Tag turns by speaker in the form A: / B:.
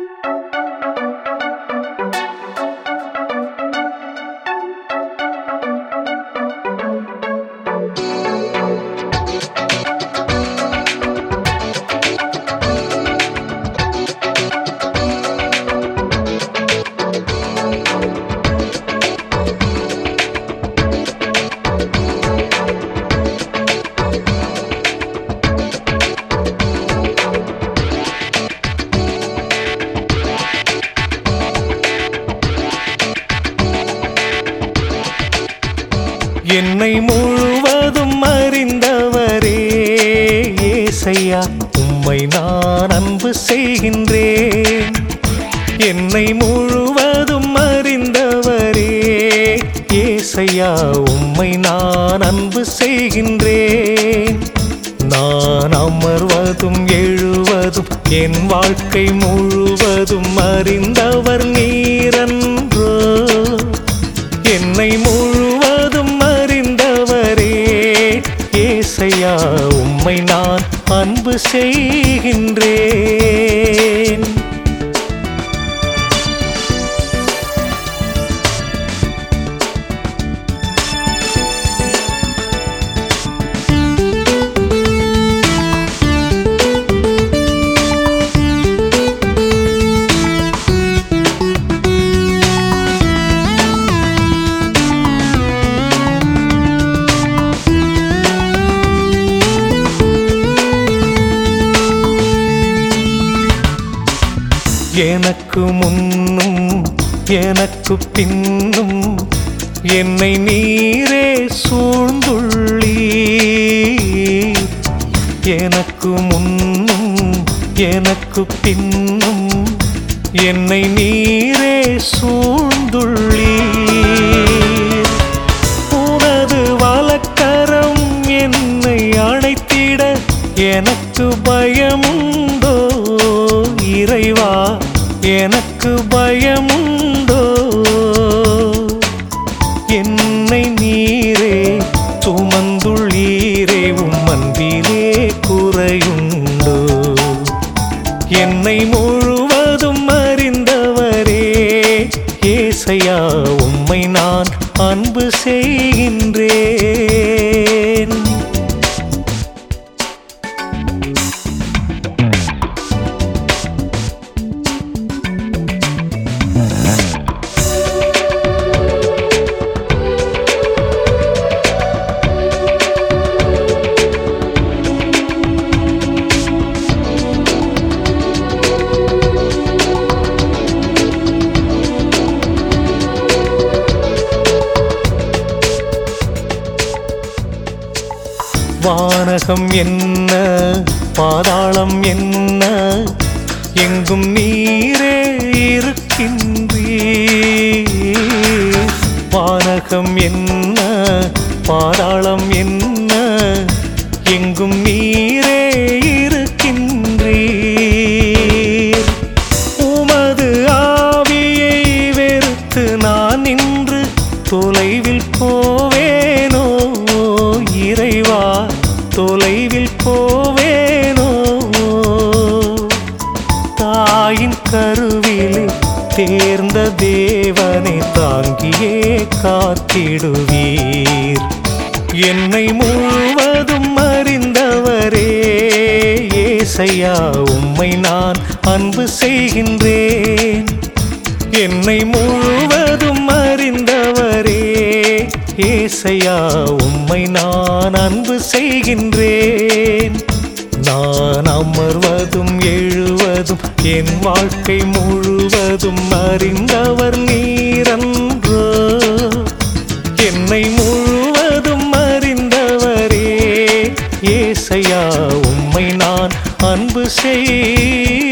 A: என்னை முழுவதும் அறிந்தவரே ஏசையா உம்மை நான் அன்பு செய்கின்றேன் என்னை முழுவதும் அறிந்தவரே ஏசையா உம்மை நான் அன்பு செய்கின்றேன் நான் அமர்வதும் எழுவதும் என் வாழ்க்கை முழுவதும் அறிந்தவர் நீரன்றோ என்னை முழுவதும் அறிந்தவரே ஏசையா உம்மை நான் அன்பு செய்கின்றேன் எனக்கு முன்னும் எனக்கு பின்னும் என்னை நீரே சூழ்ந்துள்ளீ எனக்கு முன்னும் எனக்கு பின்னும் என்னை நீரே சூழ்ந்துள்ளீ உனது வலக்கரம் என்னை அணைத்திட எனக்கு பயமுண்டோ இறைவா எனக்கு பயமுண்டோ என்னை நீரே சுமந்துள்ளீரே உம் அன்பிலே குறையுண்டோ என்னை முழுவதும் அறிந்தவரே ஏசையா உம்மை நான் அன்பு செய்கின்றேன் வானகம் என்ன பாதாளம் என்ன எங்கும் நீரே இருக்கின்றீ வானகம் என்ன பாதாளம் என்ன எங்கும் நீரே இருக்கின்றீர் உமது ஆவியை வெறுத்து நான் நின்று தொலைவில் போவேனோ இறைவா தொலைவில் போவேனோ தாயின் கருவிலே தேர்ந்த தேவனை தாங்கியே காத்திடுவீர் என்னை முழுவதும் அறிந்தவரே ஏசையா உம்மை நான் அன்பு செய்கின்றேன் என்னை முழுவதும் அறிந்தவரே ஏசையா உம்மை நான் அன்பு செய்கின்றேன் நான் அமர்வதும் எழுவதும் என் வாழ்க்கை முழுவதும் அறிந்தவர் நீரன்றோ என்னை முழுவதும் அறிந்தவரே ஏசையா உம்மை நான் அன்பு செய்